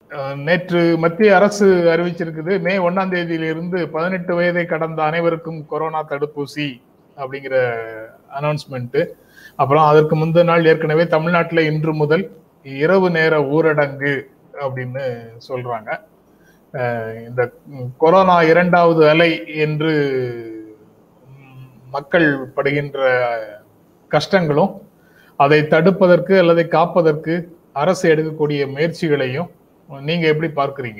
அஹ், நேற்று மத்திய அரசு அறிவிச்சிருக்குது மே ஒன்னாம் தேதியிலிருந்து பதினெட்டு வயதை கடந்த அனைவருக்கும் கொரோனா தடுப்பூசி அப்படிங்கிற அனௌன்ஸ்மெண்ட் அப்புறம் அதற்கு முந்தின நாள் ஏற்கனவே தமிழ்நாட்டில் இன்று முதல் இரவு நேர ஊரடங்கு அப்படின்னு சொல்றாங்க அஹ், இந்த ம், கொரோனா இரண்டாவது அலை என்று ம், மக்கள் படுகின்ற கஷ்டங்களும் அதை தடுப்பதற்கு அல்லது காப்பதற்கு அரசு எடுக்கக்கூடிய முயற்சிகளையும் நீங்க எப்படி பார்க்கறீங்க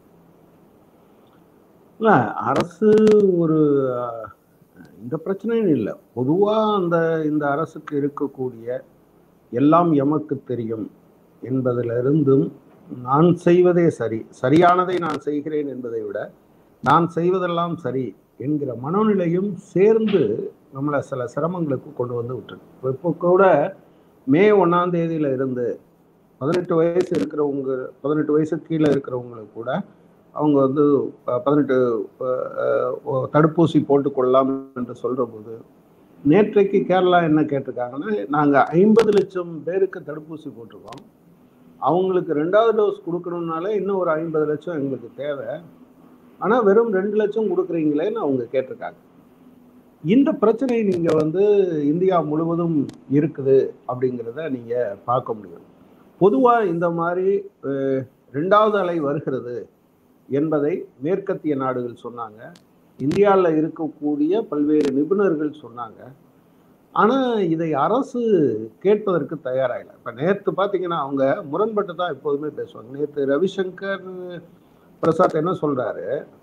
இல்ல அரசு ஒரு அஹ், இந்த பிரச்சனையும் இல்லை பொதுவா அந்த இந்த அரசுக்கு இருக்கக்கூடிய எல்லாம் எமக்கு தெரியும் என்பதிலிருந்தும் நான் செய்வதே சரி சரியானதை நான் செய்கிறேன் என்பதை விட நான் செய்வதெல்லாம் சரி என்கிற மனோநிலையும் சேர்ந்து நம்மளை சில சிரமங்களுக்கு கொண்டு வந்து விட்டுருக்கு இப்போ கூட மே ஒன்றாம் தேதியில இருந்து பதினெட்டு வயசு இருக்கிறவங்க பதினெட்டு வயசு கீழே இருக்கிறவங்களுக்கு கூட அவங்க வந்து அஹ், பதினெட்டு அஹ், அஹ், தடுப்பூசி போட்டுக்கொள்ளலாம் என்று சொல்ற போது நேற்றைக்கு கேரளா என்ன கேட்டிருக்காங்கன்னா நாங்கள் ஐம்பது லட்சம் பேருக்கு தடுப்பூசி போட்டிருக்கோம் அவங்களுக்கு ரெண்டாவது டோஸ் கொடுக்கணும்னாலே இன்னும் ஒரு ஐம்பது லட்சம் எங்களுக்கு தேவை ஆனால் வெறும் ரெண்டு லட்சம் கொடுக்குறீங்களேன்னு அவங்க கேட்டிருக்காங்க இந்த பிரச்சனை நீங்கள் வந்து இந்தியா முழுவதும் இருக்குது அப்படிங்கிறத நீங்கள் பார்க்க முடியும் பொதுவாக இந்த மாதிரி அஹ், ரெண்டாவது அலை வருகிறது என்பதை மேற்கத்திய நாடுகள் சொன்னாங்க இந்தியாவில் இருக்கக்கூடிய பல்வேறு நிபுணர்கள் சொன்னாங்க ஆனால் இதை அரசு கேட்பதற்கு தயாராகல இப்போ நேற்று பார்த்தீங்கன்னா அவங்க முரண்பட்டு தான் எப்போதுமே பேசுவாங்க நேற்று ரவிசங்கர் பிரசாத் என்ன சொல்றாரு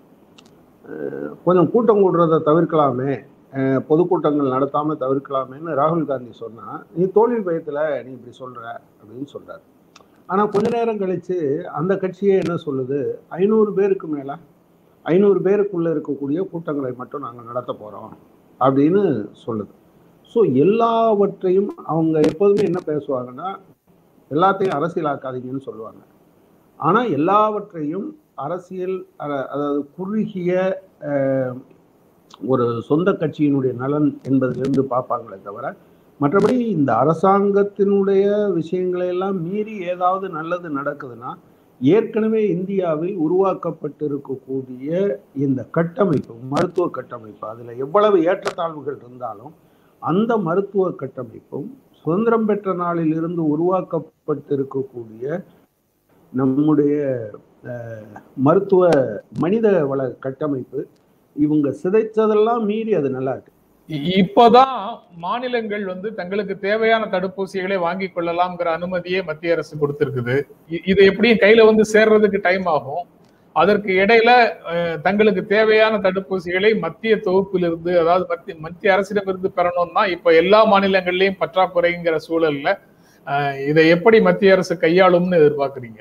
அஹ், கொஞ்சம் கூட்டம் கூடுறதை தவிர்க்கலாமே அஹ், பொதுக்கூட்டங்கள் நடத்தாம தவிர்க்கலாமேன்னு ராகுல் காந்தி சொன்னா நீ தோல்வி பயத்துல நீ இப்படி சொல்ற அப்படின்னு சொல்றாரு ஆனா கொஞ்ச நேரம் கழிச்சு அந்த கட்சியே என்ன சொல்லுது ஐநூறு பேருக்கு மேல ஐநூறு பேருக்குள்ள இருக்கக்கூடிய கூட்டங்களை மட்டும் நாங்க நடத்த போறோம் அப்படின்னு சொல்லுது ஸோ எல்லாவற்றையும் அவங்க எப்போதுமே என்ன பேசுவாங்கன்னா எல்லாத்தையும் அரசியலாக்காதீங்கன்னு சொல்லுவாங்க ஆனா எல்லாவற்றையும் அரசியல் அ- அதாவது குறுகிய அஹ், ஒரு சொந்த கட்சியினுடைய நலன் என்பதிலிருந்து பார்ப்பாங்களே தவிர மற்றபடி இந்த அரசாங்கத்தினுடைய விஷயங்களை எல்லாம் மீறி ஏதாவது நல்லது நடக்குதுன்னா ஏற்கனவே இந்தியாவில் உருவாக்கப்பட்டிருக்கக்கூடிய இந்த கட்டமைப்பு மருத்துவ கட்டமைப்பு அதுல எவ்வளவு ஏற்றத்தாழ்வுகள் இருந்தாலும் அந்த மருத்துவ கட்டமைப்பும் சுதந்திரம் பெற்ற நாளில் இருந்து உருவாக்கப்பட்டிருக்கக்கூடிய நம்முடைய அஹ், மருத்துவ மனித வள கட்டமைப்பு இவங்க சிதைச்சதெல்லாம் மீறி அது நல்லா இருக்கு இ- இப்பதான் மாநிலங்கள் வந்து தங்களுக்கு தேவையான தடுப்பூசிகளை வாங்கி கொள்ளலாம்ங்கிற அனுமதியே மத்திய அரசு கொடுத்திருக்குது இ- இது எப்படியும் கையில வந்து சேர்றதுக்கு டைம் ஆகும் அதற்கு இடையில அஹ், தங்களுக்கு தேவையான தடுப்பூசிகளை மத்திய தொகுப்பிலிருந்து அதாவது மத்திய மத்திய அரசிடமிருந்து பெறணும்னா இப்ப எல்லா மாநிலங்கள்லயும் பற்றாக்குறைங்கிற சூழல்ல அஹ், இதை எப்படி மத்திய அரசு கையாளும்னு எதிர்பார்க்கறீங்க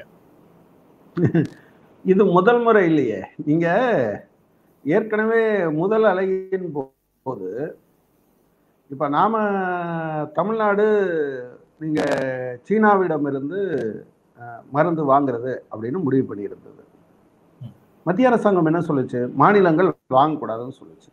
இது முதல் முறை இல்லையே நீங்க ஏற்கனவே முதல் அலையின் போ- போது இப்ப நாம தமிழ்நாடு நீங்க சீனாவிடமிருந்து அஹ், மருந்து வாங்குறது அப்படின்னு முடிவு பண்ணியிருந்தது மத்திய அரசாங்கம் என்ன சொல்லுச்சு மாநிலங்கள் வாங்கக்கூடாதுன்னு சொல்லுச்சு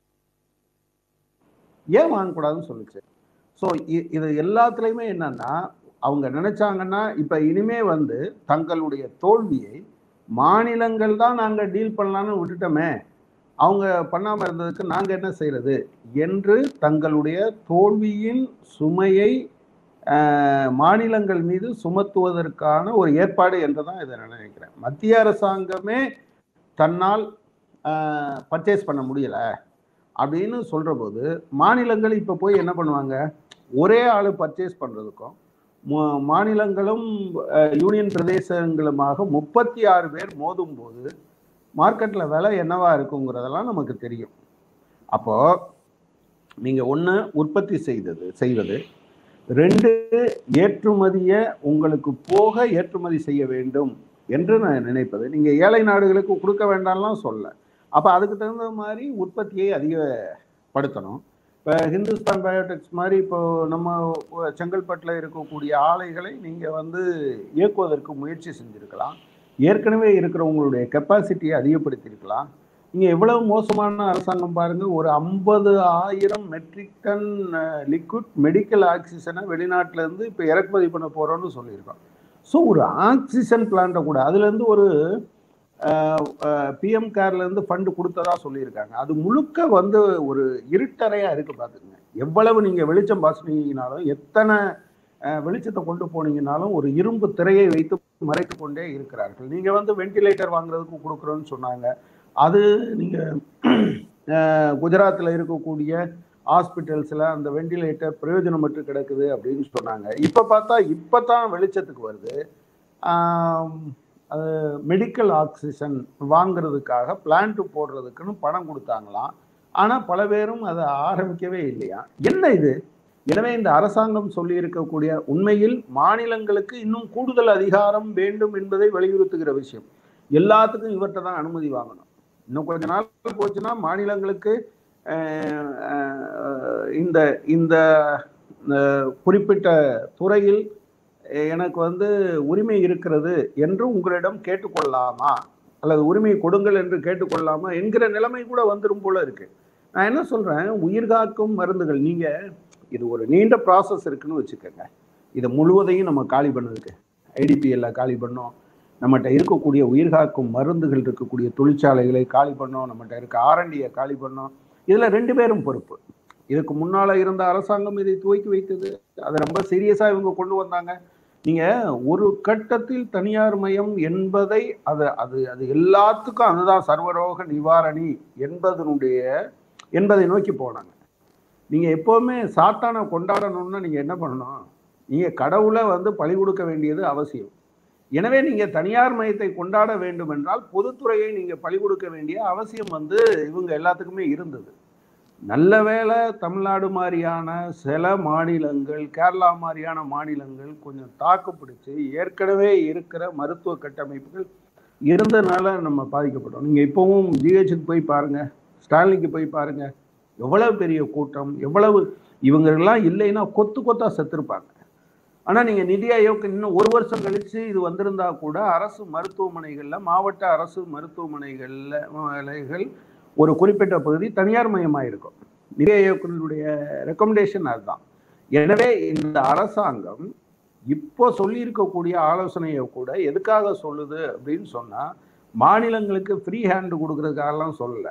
ஏன் வாங்கக்கூடாதுன்னு சொல்லுச்சு ஸோ இது எல்லாத்துலேயுமே என்னன்னா அவங்க நினைச்சாங்கன்னா இப்ப இனிமே வந்து தங்களுடைய தோல்வியை மாநிலங்கள் தான் நாங்க டீல் பண்ணலாம்னு விட்டுட்டோமே அவங்க பண்ணாம இருந்ததுக்கு நாங்க என்ன செய்யறது என்று தங்களுடைய தோல்வியின் சுமையை ஆஹ், மாநிலங்கள் மீது சுமத்துவதற்கான ஒரு ஏற்பாடு என்று தான் இதை நான் நினைக்கிறேன் மத்திய அரசாங்கமே தன்னால் பர்ச்சேஸ் பண்ண முடியல அப்படின்னு சொல்ற போது மாநிலங்கள் இப்ப போய் என்ன பண்ணுவாங்க ஒரே ஆளு பர்ச்சேஸ் பண்றதுக்கும் மா- மாநிலங்களும் அஹ், யூனியன் பிரதேசங்களுமாக முப்பத்தி ஆறு பேர் மோதும் போது மார்க்கெட்ல விலை என்னவா இருக்குங்கிறதெல்லாம் நமக்கு தெரியும் அப்போ நீங்க ஒண்ணு உற்பத்தி செய்தது செய்வது ரெண்டு ஏற்றுமதியை உங்களுக்கு போக ஏற்றுமதி செய்ய வேண்டும் என்று நான் நினைப்பது நீங்க ஏழை நாடுகளுக்கு கொடுக்க வேண்டாம்லாம் சொல்ல அப்ப அதுக்கு தகுந்த மாதிரி உற்பத்தியை அதிகப்படுத்தணும் இப்போ ஹிந்துஸ்தான் பயோடெக்ஸ் மாதிரி இப்போ நம்ம செங்கல்பட்டில் இருக்கக்கூடிய ஆலைகளை நீங்கள் வந்து இயக்குவதற்கு முயற்சி செஞ்சுருக்கலாம் ஏற்கனவே இருக்கிறவங்களுடைய கெப்பாசிட்டியை அதிகப்படுத்தியிருக்கலாம் நீங்கள் எவ்வளவு மோசமான அரசாங்கம் பாருங்க ஒரு ஐம்பது ஆயிரம் மெட்ரிக் டன் லிக்விட் மெடிக்கல் ஆக்சிஜனை வெளிநாட்டிலேருந்து இப்போ இறக்குமதி பண்ண போகிறோம்னு சொல்லியிருக்கோம் ஸோ ஒரு ஆக்சிஜன் பிளான்ட்டை கூட அதுலேருந்து ஒரு பிஎம் கேர்லேருந்து ஃபண்டு கொடுத்ததா சொல்லியிருக்காங்க அது முழுக்க வந்து ஒரு இருட்டறையாக இருக்குது பார்த்துங்க எவ்வளவு நீங்கள் வெளிச்சம் பாசினீங்கனாலும் எத்தனை அஹ், வெளிச்சத்தை கொண்டு போனீங்கனாலும் ஒரு இரும்பு திரையை வைத்து மறைத்து கொண்டே இருக்கிறார்கள் நீங்கள் வந்து வென்டிலேட்டர் வாங்குறதுக்கு கொடுக்குறோன்னு சொன்னாங்க அது நீங்கள் குஜராத்தில் இருக்கக்கூடிய ஹாஸ்பிட்டல்ஸில் அந்த வெண்டிலேட்டர் பிரயோஜனமற்று கிடக்குது அப்படின்னு சொன்னாங்க இப்போ பார்த்தா இப்போ தான் வெளிச்சத்துக்கு வருது மெடிக்கல் ஆக்சிஜன் வாங்குறதுக்காக பிளான்ட் போடுறதுக்குன்னு பணம் கொடுத்தாங்களாம் ஆனால் பல பேரும் அதை ஆரம்பிக்கவே இல்லையா என்ன இது எனவே இந்த அரசாங்கம் சொல்லி இருக்கக்கூடிய உண்மையில் மாநிலங்களுக்கு இன்னும் கூடுதல் அதிகாரம் வேண்டும் என்பதை வலியுறுத்துகிற விஷயம் எல்லாத்துக்கும் இவர்கிட்ட தான் அனுமதி வாங்கணும் இன்னும் கொஞ்ச நாள் போச்சுன்னா மாநிலங்களுக்கு அஹ், அஹ், இந்த இந்த அஹ், குறிப்பிட்ட துறையில் எனக்கு வந்து உரிமை இருக்கிறது என்று உங்களிடம் கேட்டுக்கொள்ளலாமா அல்லது உரிமை கொடுங்கள் என்று கேட்டுக்கொள்ளலாமா என்கிற நிலைமை கூட வந்துடும் போல இருக்கு நான் என்ன சொல்றேன் உயிர்காக்கும் மருந்துகள் நீங்க இது ஒரு நீண்ட ப்ராசஸ் இருக்குன்னு வச்சுக்கோங்க இதை முழுவதையும் நம்ம காலி பண்ணதுக்கு ஐடிபிஎல்ல காலி பண்ணோம் நம்மகிட்ட இருக்கக்கூடிய உயிர்காக்கும் மருந்துகள் இருக்கக்கூடிய தொழிற்சாலைகளை காலி பண்ணோம் நம்மகிட்ட இருக்க ஆரண்டியை காலி பண்ணோம் இதுல ரெண்டு பேரும் பொறுப்பு இதுக்கு முன்னால இருந்த அரசாங்கம் இதை துவக்கி வைத்தது அதை ரொம்ப சீரியஸா இவங்க கொண்டு வந்தாங்க நீங்க ஒரு கட்டத்தில் தனியார் மயம் என்பதை அது அது அது எல்லாத்துக்கும் அதுதான் சர்வரோக நிவாரணி என்பதனுடைய என்பதை நோக்கி போனாங்க நீங்க எப்பவுமே சாத்தானை கொண்டாடணும்னா நீங்க என்ன பண்ணணும் நீங்க கடவுளை வந்து பழி கொடுக்க வேண்டியது அவசியம் எனவே நீங்க தனியார் மயத்தை கொண்டாட வேண்டும் என்றால் பொதுத்துறையை நீங்க பழி கொடுக்க வேண்டிய அவசியம் வந்து இவங்க எல்லாத்துக்குமே இருந்தது நல்ல வேளை தமிழ்நாடு மாதிரியான சில மாநிலங்கள் கேரளா மாதிரியான மாநிலங்கள் கொஞ்சம் தாக்கு பிடிச்சு ஏற்கனவே இருக்கிற மருத்துவ கட்டமைப்புகள் இருந்ததுனால நம்ம பாதிக்கப்பட்டோம் நீங்க இப்பவும் ஜிஹெச்சுக்கு போய் பாருங்க ஸ்டாலினுக்கு போய் பாருங்க எவ்வளவு பெரிய கூட்டம் எவ்வளவு இவங்கெல்லாம் இல்லைன்னா கொத்து கொத்தா செத்துருப்பாங்க ஆனா நீங்க நிதி ஆயோக் இன்னும் ஒரு வருஷம் கழிச்சு இது வந்திருந்தா கூட அரசு மருத்துவமனைகள்ல மாவட்ட அரசு மருத்துவமனைகள்ல மனைகள் ஒரு குறிப்பிட்ட பகுதி தனியார் மயமாயிருக்கும் நிதி ஆயோக்கினுடைய ரெக்கமெண்டேஷன் அதுதான் எனவே இந்த அரசாங்கம் இப்போ சொல்லியிருக்கக்கூடிய ஆலோசனையை கூட எதுக்காக சொல்லுது அப்படின்னு சொன்னா மாநிலங்களுக்கு ஃப்ரீ ஹேண்ட் கொடுக்கறதுக்காகலாம் சொல்லல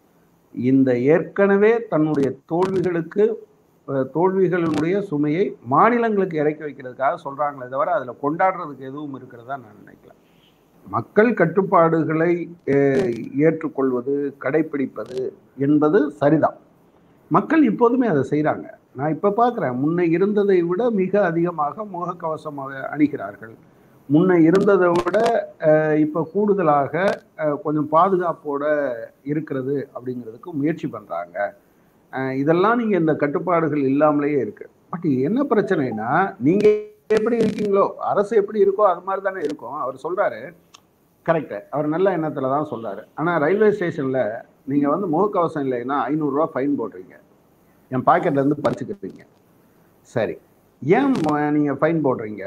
இந்த ஏற்கனவே தன்னுடைய தோல்விகளுக்கு அஹ், தோல்விகளினுடைய சுமையை மாநிலங்களுக்கு இறக்கி வைக்கிறதுக்காக சொல்றாங்களே தவிர அதுல கொண்டாடுறதுக்கு எதுவும் இருக்கிறதா நான் நினைக்கல மக்கள் கட்டுப்பாடுகளை அஹ், ஏற்றுக்கொள்வது கடைபிடிப்பது என்பது சரிதான் மக்கள் இப்போதுமே அதை செய்கிறாங்க நான் இப்போ பார்க்குறேன் முன்ன இருந்ததை விட மிக அதிகமாக முகக்கவசமாக அணிகிறார்கள் முன்ன இருந்ததை விட அஹ், இப்போ கூடுதலாக அஹ், கொஞ்சம் பாதுகாப்போட இருக்கிறது அப்படிங்கிறதுக்கு முயற்சி பண்ணுறாங்க இதெல்லாம் நீங்கள் இந்த கட்டுப்பாடுகள் இல்லாமலேயே இருக்கு பட் என்ன பிரச்சனைனா நீங்கள் எப்படி இருக்கீங்களோ அரசு எப்படி இருக்கோ அது மாதிரி தானே இருக்கும் அவர் சொல்கிறாரு கரெக்டு அவர் நல்ல எண்ணத்தில் தான் சொல்றாரு ஆனால் ரயில்வே ஸ்டேஷனில் நீங்கள் வந்து முகக்கவசம் இல்லைன்னா ஐநூறுரூவா ஃபைன் போடுறீங்க என் பாக்கெட்ல இருந்து பறிச்சுக்கிறீங்க சரி ஏன் நீங்கள் ஃபைன் போடுறீங்க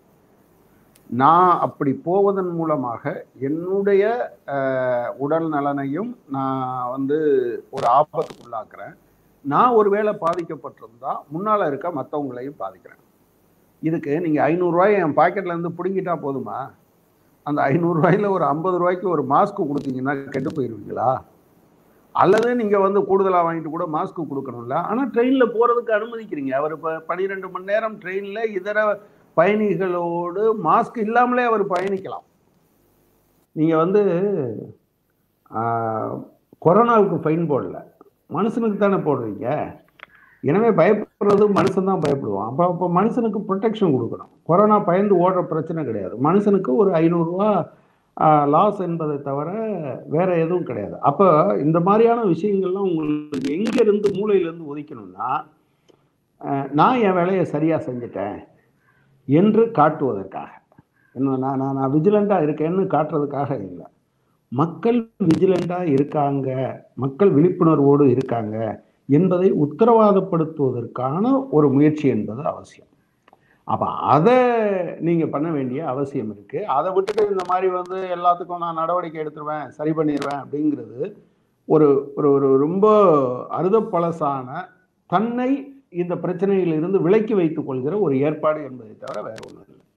நான் அப்படி போவதன் மூலமாக என்னுடைய அஹ், உடல் நலனையும் நான் வந்து ஒரு ஆபத்துக்குள்ளாக்குறேன் நான் ஒருவேளை பாதிக்கப்பட்டிருந்தா முன்னால் இருக்க மற்றவங்களையும் பாதிக்கிறேன் இதுக்கு நீங்கள் ஐநூறுரூவாய் என் பாக்கெட்ல இருந்து பிடுங்கிட்டா போதுமா அந்த ஐநூறுரூவாயில ஒரு ஐம்பது ரூபாய்க்கு ஒரு மாஸ்க் கொடுத்தீங்கன்னா கெட்டு போயிடுவீங்களா அல்லது நீங்க வந்து கூடுதலா வாங்கிட்டு கூட மாஸ்க் கொடுக்கணும்ல ஆனா ட்ரெயின்ல போறதுக்கு அனுமதிக்கிறீங்க அவர் இப்போ பன்னிரெண்டு மணி நேரம் ட்ரெயின்ல இதர பயணிகளோடு மாஸ்க் இல்லாமலே அவர் பயணிக்கலாம் நீங்க வந்து ஆஹ், கொரோனாவுக்கு ஃபைன் போடல மனுஷனுக்கு தானே போடுறீங்க எனவே பயப்படுறது மனுஷன் தான் பயப்படுவான் அப்போ அப்போ மனுஷனுக்கு ப்ரொடெக்ஷன் கொடுக்கணும் கொரோனா பயந்து ஓடுற பிரச்சனை கிடையாது மனுஷனுக்கு ஒரு ஐநூறுரூவா லாஸ் என்பதை தவிர வேற எதுவும் கிடையாது அப்போ இந்த மாதிரியான விஷயங்கள்லாம் உங்களுக்கு எங்கேருந்து மூளையிலேருந்து ஒதுக்கணும்னா ஆஹ், நான் என் வேலையை சரியாக செஞ்சுட்டேன் என்று காட்டுவதற்காக என்ன நான் நான் நான் விஜிலண்டாக இருக்கேன்னு காட்டுறதுக்காக இல்லை மக்கள் விஜிலண்டாக இருக்காங்க மக்கள் விழிப்புணர்வோடு இருக்காங்க என்பதை உத்தரவாதப்படுத்துவதற்கான ஒரு முயற்சி என்பது அவசியம் அப்போ அதை நீங்கள் பண்ண வேண்டிய அவசியம் இருக்குது அதை விட்டுட்டு இந்த மாதிரி வந்து எல்லாத்துக்கும் நான் நடவடிக்கை எடுத்துருவேன் சரி பண்ணிடுவேன் அப்படிங்கிறது ஒரு ஒரு ஒரு ரொம்ப அறுதப்பழசான தன்னை இந்த பிரச்சனையிலிருந்து விலக்கி வைத்துக் கொள்கிற ஒரு ஏற்பாடு என்பதை தவிர வேற ஒன்றும் இல்லை